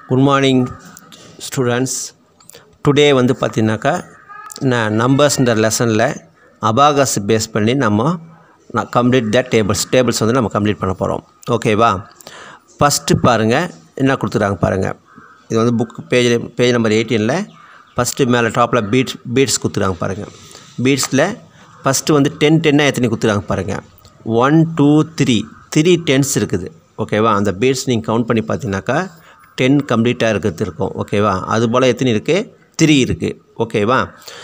good morning students today வந்து பார்த்தீங்கன்னாக்கா நான் நம்பர்ஸ்ன்ற லெசனில் அபாகஸ் பேஸ் பண்ணி நம்ம நான் கம்ப்ளீட் த டேபிள்ஸ் டேபிள்ஸ் வந்து நம்ம கம்ப்ளீட் பண்ண போகிறோம் ஓகேவா ஃபஸ்ட்டு பாருங்கள் என்ன கொடுத்துருக்காங்க பாருங்கள் இது வந்து புக் பேஜ் பேஜ் நம்பர் எயிட்டீனில் ஃபஸ்ட்டு மேலே டாப்பில் பீட்ஸ் பீட்ஸ் கொடுத்துருக்காங்க பாருங்கள் பீட்ஸில் ஃபஸ்ட்டு வந்து டென் டென்னாக எத்தனை கொடுத்துருக்காங்க பாருங்கள் one two three three tens இருக்குது ஓகேவா அந்த பீட்ஸ் நீங்கள் கவுண்ட் பண்ணி பார்த்தீங்கன்னாக்கா டென் கம்ப்ளீட்டாக இருக்கிறது இருக்கும் ஓகேவா அதுபோல் எத்தனை இருக்குது த்ரீ இருக்குது ஓகேவா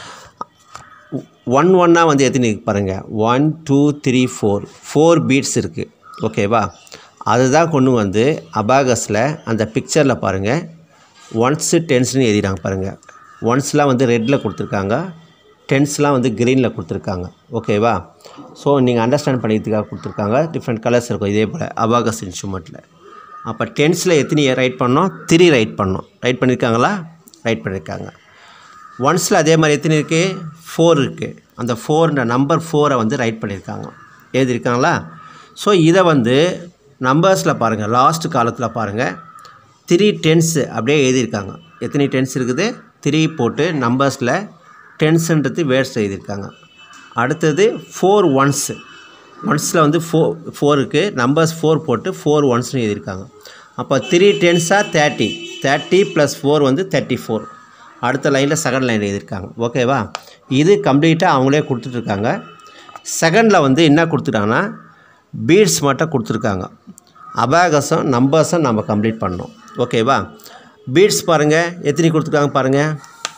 ஒன் ஒன்னாக வந்து எத்தனை இருக்கு பாருங்கள் one two three four four beads இருக்குது ஓகேவா அதுதான் கொண்டு வந்து அபாகஸில் அந்த பிக்சரில் பாருங்கள் ஒன்ஸு டென்ஸ்னு எழுதிறாங்க பாருங்கள் ஒன்ஸ்லாம் வந்து ரெட்டில் கொடுத்துருக்காங்க டென்ஸ்லாம் வந்து க்ரீனில் கொடுத்துருக்காங்க ஓகேவா ஸோ நீங்கள் அண்டர்ஸ்டாண்ட் பண்ணிக்கிறதுக்காக கொடுத்துருக்காங்க டிஃப்ரெண்ட் கலர்ஸ் இருக்கும் இதே போல் அபாகஸ் இன்ஸ்ட்ருமெண்ட்டில் அப்போ டென்ஸில் எத்தனை ரைட் பண்ணோம் த்ரீ ரைட் பண்ணோம் ரைட் பண்ணியிருக்காங்களா ரைட் பண்ணியிருக்காங்க ஒன்ஸில் அதே மாதிரி எத்தனை இருக்குது ஃபோர் இருக்குது அந்த ஃபோர்ன்ற நம்பர் ஃபோரை வந்து ரைட் பண்ணியிருக்காங்க எழுதியிருக்காங்களா ஸோ இதை வந்து நம்பர்ஸில் பாருங்கள் லாஸ்ட் காலத்தில் பாருங்கள் த்ரீ டென்ஸு அப்படியே எழுதியிருக்காங்க எத்தனை டென்ஸ் இருக்குது த்ரீ போட்டு நம்பர்ஸில் டென்ஸுன்றது வேர்ட்ஸ் எழுதியிருக்காங்க அடுத்தது ஃபோர் ஒன்ஸு ஒன்ஸில் வந்து ஃபோர் ஃபோருக்கு நம்பர்ஸ் ஃபோர் போட்டு ஃபோர் ஒன்ஸ்னு எழுதியிருக்காங்க அப்போ த்ரீ டென்ஸாக தேர்ட்டி தேர்ட்டி ப்ளஸ் ஃபோர் வந்து தேர்ட்டி ஃபோர் அடுத்த லைனில் செகண்ட் லைன் எழுதியிருக்காங்க ஓகேவா இது கம்ப்ளீட்டாக அவங்களே கொடுத்துட்ருக்காங்க செகண்டில் வந்து என்ன கொடுத்துட்டாங்கன்னா பீட்ஸ் மட்டும் கொடுத்துருக்காங்க அபாகஸும் நம்பர்ஸும் நம்ம கம்ப்ளீட் பண்ணோம் ஓகேவா பீட்ஸ் பாருங்கள் எத்தனை கொடுத்துருக்காங்க பாருங்கள்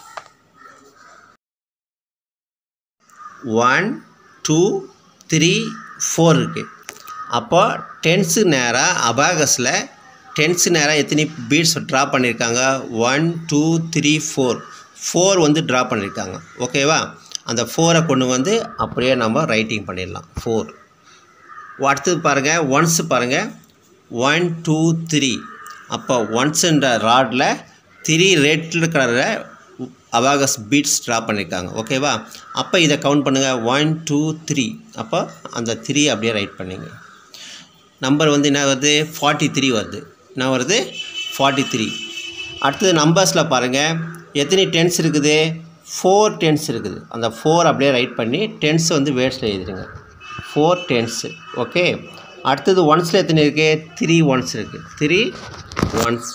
ஒன் டூ த்ரீ ஃபோர் இருக்குது அப்போ டென்ஸு நேராக அபாகஸில் டென்ஸு நேராக எத்தனை பீட்ஸ் ட்ரா பண்ணியிருக்காங்க one two three four four வந்து ட்ரா பண்ணியிருக்காங்க ஓகேவா அந்த ஃபோரை கொண்டு வந்து அப்படியே நம்ம ரைட்டிங் பண்ணிடலாம் ஃபோர் அடுத்தது பாருங்கள் ஒன்ஸு பாருங்கள் ஒன் டூ த்ரீ அப்போ ஒன்ஸுன்ற ராடில் த்ரீ ரெட் கலரில் அவாகஸ் பீட்ஸ் ட்ரா பண்ணியிருக்காங்க ஓகேவா அப்போ இதை கவுண்ட் பண்ணுங்கள் ஒன் டூ த்ரீ அப்போ அந்த த்ரீ அப்படியே ரைட் பண்ணிங்க நம்பர் வந்து என்ன வருது ஃபார்ட்டி த்ரீ வருது என்ன வருது ஃபார்ட்டி த்ரீ அடுத்தது நம்பர்ஸில் பாருங்கள் எத்தனை டென்ஸ் இருக்குது ஃபோர் டென்ஸ் இருக்குது அந்த ஃபோர் அப்படியே ரைட் பண்ணி டென்ஸ் வந்து வேர்ட்ஸில் எழுதிடுங்க ஃபோர் டென்ஸு ஓகே அடுத்தது ஒன்ஸில் எத்தனை இருக்குது த்ரீ ஒன்ஸ் இருக்குது த்ரீ ஒன்ஸ்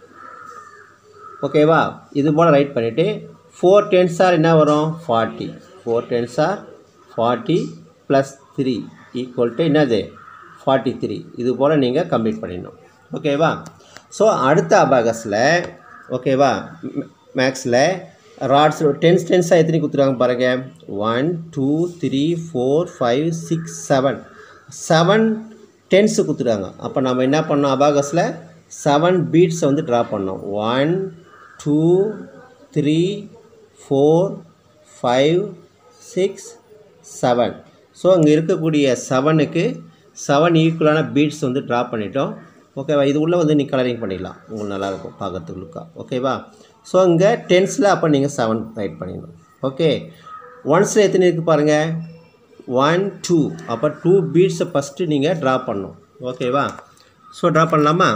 ஓகேவா இது போல் ரைட் பண்ணிவிட்டு ஃபோர் டென்ஸார் என்ன வரும் forty four tens are forty plus three equal to என்னது ஃபார்ட்டி த்ரீ இது போல் நீங்கள் கம்ப்ளீட் பண்ணிடணும் ஓகேவா ஸோ அடுத்த அபாகஸில் ஓகேவா மேக்ஸில் ராட்ஸ் டென்ஸ் டென்ஸாக எத்தனை கொடுத்துருவாங்க பாருங்கள் one two three four five six seven seven tens கொடுத்துருவாங்க அப்போ நம்ம என்ன பண்ணோம் அபாகஸில் செவன் பீட்ஸை வந்து ட்ரா பண்ணோம் one two three four five six seven so அங்கே இருக்கக்கூடிய செவனுக்கு செவன் ஈக்குவலான பீட்ஸ் வந்து ட்ரா பண்ணிட்டோம் ஓகேவா இது உள்ளே வந்து நீ கலரிங் பண்ணிடலாம் உங்களுக்கு நல்லாயிருக்கும் பார்க்குறதுக்கு லுக்கா ஓகேவா ஸோ இங்கே டென்ஸில் அப்போ நீங்கள் செவன் ரைட் பண்ணிடணும் ஓகே ஒன்ஸில் எத்தனை இருக்குது பாருங்கள் ஒன் டூ அப்போ டூ பீட்ஸை ஃபஸ்ட்டு நீங்கள் ட்ரா பண்ணணும் ஓகேவா ஸோ ட்ரா பண்ணலாமா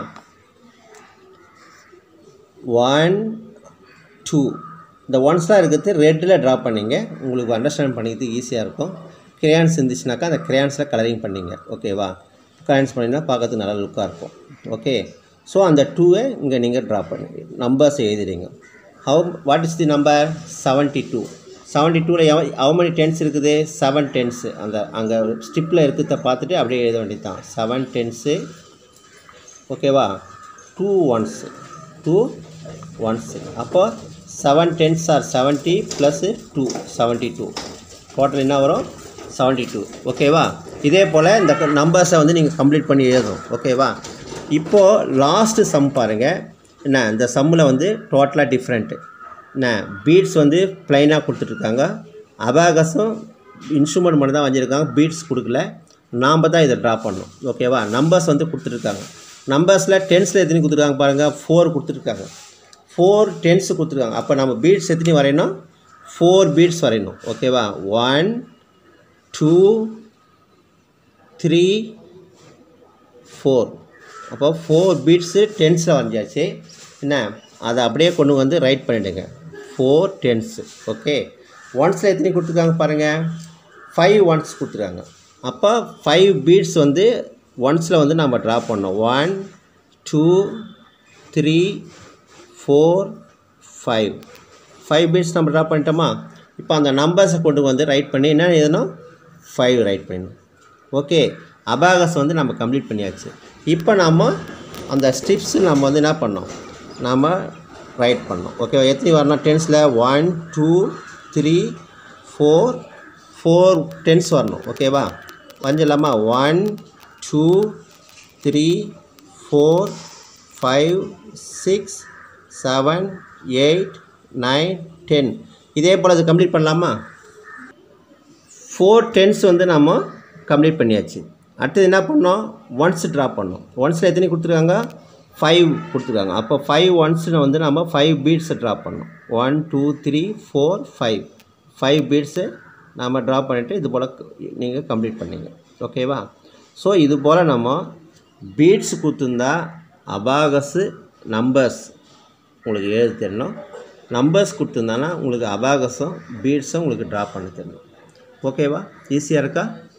ஒன் டூ இந்த ஒன்ஸ்லாம் இருக்கிறது ரெட்டில் ட்ரா பண்ணிங்க உங்களுக்கு அண்டர்ஸ்டாண்ட் பண்ணிக்கிறதுக்கு ஈஸியாக இருக்கும் கிரேயான்ஸ் இருந்துச்சுனாக்கா அந்த கிரேயான்ஸில் கலரிங் பண்ணிங்க ஓகேவா கலரிங்ஸ் பண்ணிங்கன்னா பார்க்கறதுக்கு நல்லா லுக்காக இருக்கும் ஓகே ஸோ அந்த டூவை இங்கே நீங்கள் ட்ரா பண்ணுங்க நம்பர்ஸ் எழுதிடுங்க how what is the number seventy two seventy டூவில் எவ ஹவு மணி டென்ஸ் இருக்குது செவன் டென்ஸு அந்த அங்கே ஸ்ட்ரிப்பில் இருக்கிறத பார்த்துட்டு அப்படியே எழுத வேண்டியது தான் செவன் டென்ஸு ஓகேவா டூ ஒன்ஸு டூ ஒன்ஸு அப்போ seven tens are seventy plus two seventy two total என்ன வரும் செவன்ட்டி டூ ஓகேவா இதே போல் இந்த நம்பர்ஸை வந்து நீங்கள் கம்ப்ளீட் பண்ணி எழுதணும் ஓகேவா இப்போது லாஸ்ட்டு சம் பாருங்கள் என்ன இந்த சம்மில் வந்து டோட்டலாக டிஃப்ரெண்ட்டு என்ன பீட்ஸ் வந்து ப்ளைனாக கொடுத்துட்ருக்காங்க அபாகஸும் இன்ஸ்ட்ருமெண்ட் மட்டும் தான் வச்சுருக்காங்க பீட்ஸ் கொடுக்கல நாம் தான் இதை ட்ரா பண்ணணும் ஓகேவா நம்பர்ஸ் வந்து கொடுத்துட்ருக்காங்க நம்பர்ஸில் டென்ஸில் எத்தனை கொடுத்துருக்காங்க பாருங்கள் ஃபோர் கொடுத்துருக்காங்க ஃபோர் டென்ஸ் கொடுத்துருக்காங்க அப்போ நம்ம பீட்ஸ் எத்தனை வரையணும் ஃபோர் பீட்ஸ் வரையணும் ஓகேவா ஒன் டூ த்ரீ ஃபோர் அப்போ ஃபோர் பீட்ஸு டென்ஸில் வரைஞ்சாச்சு என்ன அதை அப்படியே கொண்டு வந்து ரைட் பண்ணிவிடுங்க ஃபோர் டென்ஸ் ஓகே ஒன்ஸில் எத்தனை கொடுத்துருக்காங்க பாருங்கள் ஃபைவ் ஒன்ஸ் கொடுத்துருக்காங்க அப்போ ஃபைவ் பீட்ஸ் வந்து ஒன்ஸில் வந்து நம்ம ட்ரா பண்ணோம் one two three four five five beads நம்ம ட்ரா பண்ணிட்டோமா இப்போ அந்த நம்பர்ஸை கொண்டு வந்து ரைட் பண்ணி என்ன எழுதணும் ஃபைவ் ரைட் பண்ணணும் ஓகே அபாகஸ் வந்து நம்ம கம்ப்ளீட் பண்ணியாச்சு இப்போ நாம் அந்த ஸ்டிப்ஸ் நம்ம வந்து என்ன பண்ணோம் நாம் ரைட் பண்ணோம் ஓகே எத்தனை வரணும் டென்ஸில் one two three four four tens வரணும் ஓகேவா வஞ்சிடலாமா one two three four five six seven eight nine ten இதே போல் அது கம்ப்ளீட் பண்ணலாமா ஃபோர் டென்ஸ் வந்து நம்ம கம்ப்ளீட் பண்ணியாச்சு அடுத்தது என்ன பண்ணோம் ஒன்ஸ் ட்ரா பண்ணோம் ஒன்ஸில் எத்தனை கொடுத்துருக்காங்க ஃபைவ் கொடுத்துருக்காங்க அப்போ ஃபைவ் ஒன்ஸில் வந்து நம்ம ஃபைவ் பீட்ஸை ட்ரா பண்ணோம் one two three four five five beads நம்ம ட்ரா பண்ணிவிட்டு இது போல் நீங்கள் கம்ப்ளீட் பண்ணீங்க ஓகேவா ஸோ இது போல் நம்ம பீட்ஸ் கொடுத்துருந்தா அபாகஸு நம்பர்ஸ் உங்களுக்கு எழுத தெரியணும் நம்பர்ஸ் கொடுத்துருந்தானா உங்களுக்கு அபாகஸும் பீட்ஸும் உங்களுக்கு ட்ரா பண்ண தெரியணும் ஓகேவா ஈஸியாக இருக்கா